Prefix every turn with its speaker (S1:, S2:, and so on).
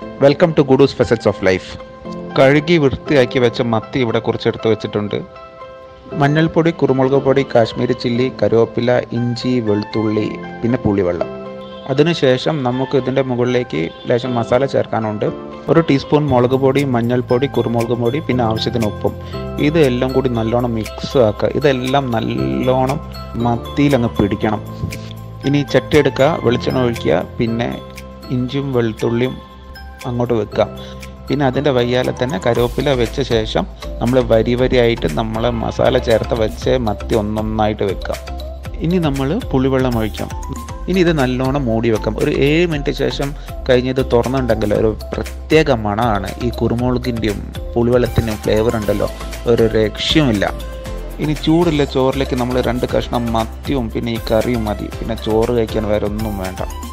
S1: welcome to Gudus facets of life കഴുകി വൃത്തിയാക്കി വെച്ച മത്തി ഇവിടെ കുറച്ചെടുത്ത് വെച്ചിട്ടുണ്ട് മഞ്ഞൾപ്പൊടി കുരുമുളക് പൊടി കാശ്മീരി ചില്ലി കരുവേപ്പില ഇഞ്ചി വെളുത്തുള്ളി പിന്നെ പുളിവെള്ളം അതിനുശേഷം നമുക്ക് ഇതിൻ്റെ മുകളിലേക്ക് ലേശം മസാല ചേർക്കാനുണ്ട് ഒരു ടീസ്പൂൺ മുളക് പൊടി മഞ്ഞൾപ്പൊടി കുരുമുളക് പൊടി പിന്നെ ആവശ്യത്തിന് ഉപ്പും ഇതെല്ലാം കൂടി നല്ലോണം മിക്സ് ആക്കുക ഇതെല്ലാം നല്ലോണം മത്തിയിൽ അങ്ങ് പിടിക്കണം ഇനി ചട്ടി എടുക്കുക വെളിച്ചെണ്ണ ഒഴിക്കുക പിന്നെ ഇഞ്ചിയും വെളുത്തുള്ളിയും അങ്ങോട്ട് വെക്കുക പിന്നെ അതിൻ്റെ വയ്യാലെ തന്നെ കരുവേപ്പില വെച്ച ശേഷം നമ്മൾ വരി വരിയായിട്ട് നമ്മൾ മസാല ചേർത്ത് വെച്ച് മത്തി ഒന്നൊന്നായിട്ട് വെക്കാം ഇനി നമ്മൾ പുളിവെള്ളം ഒഴിക്കാം ഇനി ഇത് നല്ലോണം മൂടി വെക്കാം ഒരു ഏഴ് മിനിറ്റ് ശേഷം കഴിഞ്ഞത് തുറന്നുണ്ടെങ്കിൽ ഒരു പ്രത്യേക മണമാണ് ഈ കുരുമുളകിൻ്റെയും പുളിവെള്ളത്തിൻ്റെയും ഫ്ലേവർ ഉണ്ടല്ലോ ഒരു രക്ഷയുമില്ല ഇനി ചൂടുള്ള ചോറിലേക്ക് നമ്മൾ രണ്ട് കഷ്ണം മത്തിയും പിന്നെ ഈ കറിയും മതി പിന്നെ ചോറ് കഴിക്കാൻ വേറെ ഒന്നും വേണ്ട